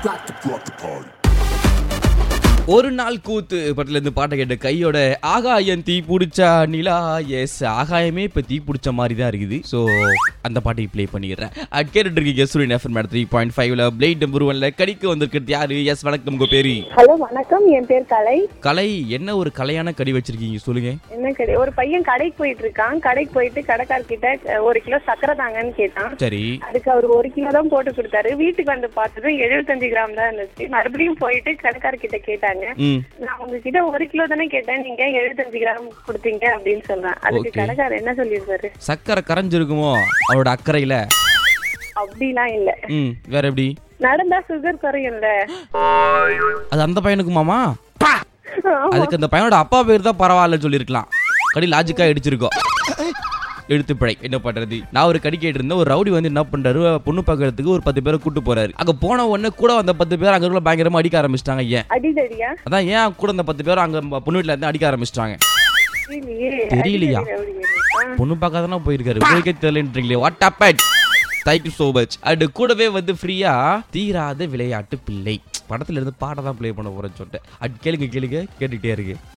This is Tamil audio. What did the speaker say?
got to rock the party. ஒரு நாள் கூத்து படத்துல இருந்து பாட்டை கேட்ட கையோட ஆகாயம் தீ பிடிச்சா நிலா எஸ் ஆகாயமே இப்ப தீ பிடிச்ச மாதிரி தான் இருக்குது ஸோ அந்த பாட்டை ப்ளே பண்ணிடுறேன் அட் கேட்டுட்டு இருக்கீங்க Suryan FM madam three point ஃபைவ்ல பிளேட் நம்பர் ஒன்ல கடிக்கு வந்திருக்கிறது யாரு எஸ் வணக்கம் உங்க பேரு ஹலோ வணக்கம் என் பேர் கலை கலை என்ன ஒரு கலையான கடி வச்சிருக்கீங்க சொல்லுங்க என்ன கடை ஒரு பையன் கடைக்கு போயிட்டு இருக்கான் கடைக்கு போயிட்டு கடைக்காரர்கிட்ட அஹ், ஒரு கிலோ சக்கரை தாங்கன்னு கேட்டான் சரி அதுக்கு அவர் ஒரு கிலோ தான் போட்டு கொடுத்தாரு வீட்டுக்கு வந்து பார்த்ததும் எழுபத்தஞ்சு கிராம் தான் இருந்துச்சு மறுபடியும் போயிட்டு கடைக்காரர்கிட்ட கேட்டாங்க ம் நான் உங்ககிட்ட ஒரு கிலோ தானே கேட்டேன் நீங்க எழுபத்தஞ்சு கிராம் கொடுத்தீங்க அப்படின்னு சொன்னேன் அதுக்கு Okay. கடைக்காரர் என்ன சொல்லியிருந்தாரு சக்கரை கரைஞ்சிருக்குமோ அவரோட அக்கறையில அப்படிலாம் இல்ல ம் வேற எப்படி நடந்தா சுகர் குறையும்ல அது அந்த பையனுக்குமாமா ஆமா. அதுக்கு அந்த பையனோட அப்பா பேர் தான் பரவாயில்ல சொல்லியிருக்கலாம் கடி லாஜிக்கா அடிச்சிருக்கோம் எழுத்து பிழை என்ன பண்றது நான் ஒரு கடி கேட்டிருந்தேன் ஒரு ரவுடி வந்து என்ன பண்றாரு பொண்ணு பார்க்கறதுக்கு ஒரு பத்து பேரை கூட்டு போறாரு அங்க போன உடனே கூட வந்த பத்து பேர் அங்க உள்ள பயங்கரமா அடிக்க ஆரம்பிச்சிட்டாங்க ஏன் அடிதடியா அதான் ஏன் கூட அந்த பத்து பேர் அங்க பொண்ணு வீட்டுல இருந்து அடிக்க ஆரம்பிச்சிட்டாங்க தெரியலையே தெரியலையா? அடிதடி ரவுடியா? ஆ. பொண்ணு பொண்ணு பார்க்க தானே போயிருக்காரு உங்களுக்கே தெரியலன்றீங்களே வாட் அப்பட் தேங்க்யூ சோ மச் அண்ட் கூடவே வந்து ஃப்ரீயா தீராத விளையாட்டு பிள்ளை படத்துல இருந்து பாட்டை தான் ப்ளே பண்ண போறேன்னு சொல்லிட்டு அட் கேளுங்க கேளுங்க கேட்டுக்கிட்டே இருக்கு